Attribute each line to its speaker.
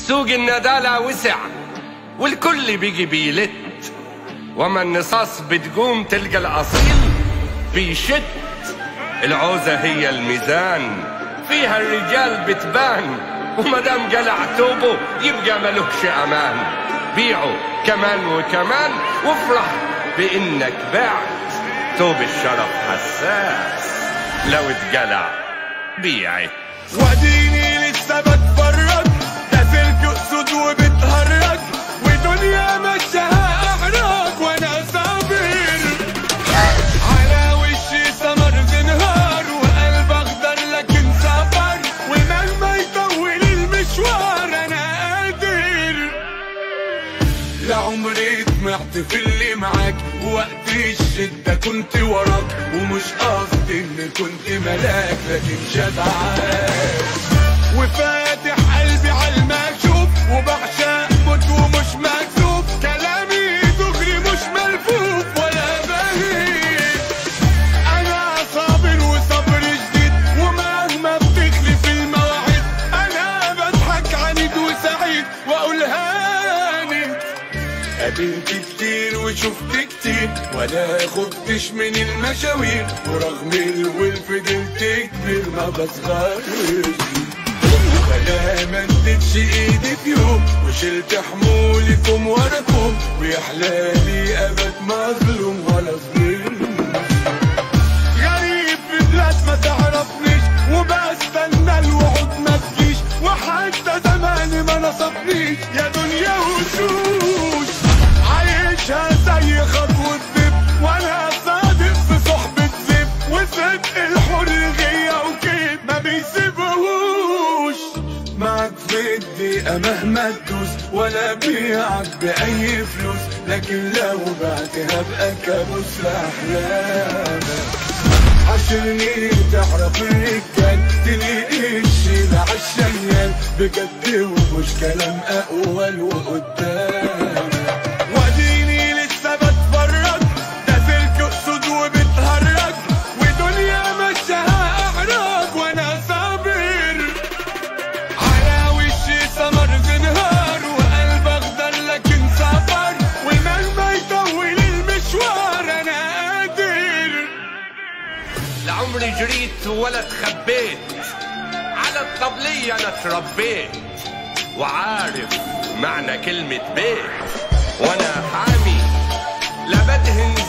Speaker 1: سوق الندالة وسع والكل بيجي بيلت وما النصاص بتقوم تلقى الأصيل بيشت العوزة هي الميزان فيها الرجال بتبان ومدام قلع توبه يبقى ملوكش أمان بيعه كمان وكمان وافرح بإنك بعت توب الشرف حساس لو اتقلع بيعه
Speaker 2: واديني لسه بتفرج ده سلك اسود وبتهرج ودنيا مشاها احرج وانا صابر على وشي سمر زنهار وقلب اخضر لكن صبر ومهما يطول المشوار انا قادر لعمري طمعت في اللي معاك وقت الشدة كنت وراك ومش قصدي ان كنت ملاك لكن شبعان وفاتح قلبي على المكشوف وبعشق موت ومش مكسوف كلامي دغري مش ملفوف ولا بهيج انا صابر وصبر جديد ومهما بتخلف المواعيد انا بضحك عنيد وسعيد واقول هاني قابلت كتير وشفت كتير ولا خفتش من المشاوير ورغم الول فضلت كبير ما بصغرش ولا مدتش ايدي في يوم وشلت حمولكم وراكم ويا حلالي ابد مظلوم ولا ظلم غريب في بلاد ما تعرفنيش وبستنى الوعود ما تجيش وحتى زماني ما نصفنيش يا دنيا وشوش عايشها زي خطوة دب وانا صادق في صحبة زب وصدق الحرية وكيف ما بيسيبهوش معك في الدقيقة مهما تدوس ولا بيعك بأي فلوس لكن لو بعتها بقى كابوس في أحلامك عشرني تعرف الرجال تلاقي الشيل عالشيال بجد ومش كلام اقوال وقدام واديني لسه بتفرج ده سلك اسود وبتهرج ودنيا مشاها احرج وانا صابر على وشي سمر زنهار وقلب اخضر لكن صبر ومهما يطول المشوار انا قادر
Speaker 1: لعمري جريت ولا تخبيت على الطبلية أنا اتربيت وعارف معنى كلمة بيت وأنا حامي لا بدهن